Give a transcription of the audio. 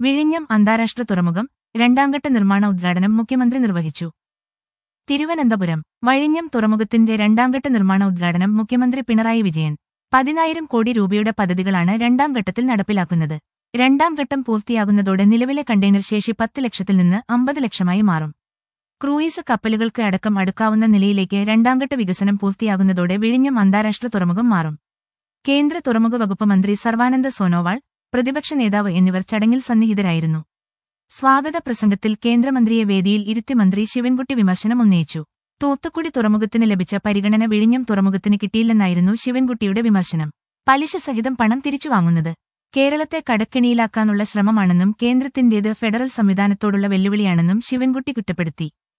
വിഴിഞ്ഞം അന്താരാഷ്ട്ര തുറമുഖം രണ്ടാംഘട്ട നിർമ്മാണ ഉദ്ഘാടനം മുഖ്യമന്ത്രി നിർവഹിച്ചു തിരുവനന്തപുരം വഴിഞ്ഞം തുറമുഖത്തിന്റെ രണ്ടാംഘട്ട നിർമ്മാണ ഉദ്ഘാടനം മുഖ്യമന്ത്രി പിണറായി വിജയൻ പതിനായിരം കോടി രൂപയുടെ പദ്ധതികളാണ് രണ്ടാം ഘട്ടത്തിൽ നടപ്പിലാക്കുന്നത് രണ്ടാം ഘട്ടം പൂർത്തിയാകുന്നതോടെ നിലവിലെ കണ്ടെയ്നർ ശേഷി പത്ത് ലക്ഷത്തിൽ നിന്ന് അമ്പത് ലക്ഷമായി മാറും ക്രൂയിസ് കപ്പലുകൾക്ക് അടക്കം അടുക്കാവുന്ന നിലയിലേക്ക് രണ്ടാംഘട്ട വികസനം പൂർത്തിയാകുന്നതോടെ വിഴിഞ്ഞം അന്താരാഷ്ട്ര തുറമുഖം മാറും കേന്ദ്ര തുറമുഖ വകുപ്പ് മന്ത്രി സർവാനന്ദ സോനോവാൾ പ്രതിപക്ഷ നേതാവ് എന്നിവർ ചടങ്ങിൽ സന്നിഹിതരായിരുന്നു സ്വാഗത പ്രസംഗത്തിൽ കേന്ദ്രമന്ത്രിയെ വേദിയിൽ ഇരുത്തി മന്ത്രി ശിവൻകുട്ടി വിമർശനം ഉന്നയിച്ചു തൂത്തുക്കുടി തുറമുഖത്തിന് ലഭിച്ച പരിഗണന വിഴിഞ്ഞം തുറമുഖത്തിന് കിട്ടിയില്ലെന്നായിരുന്നു ശിവൻകുട്ടിയുടെ വിമർശനം പലിശ സഹിതം പണം തിരിച്ചു വാങ്ങുന്നത് കേരളത്തെ കടക്കെണിയിലാക്കാനുള്ള ശ്രമമാണെന്നും കേന്ദ്രത്തിന്റേത് ഫെഡറൽ സംവിധാനത്തോടുള്ള വെല്ലുവിളിയാണെന്നും ശിവൻകുട്ടി കുറ്റപ്പെടുത്തി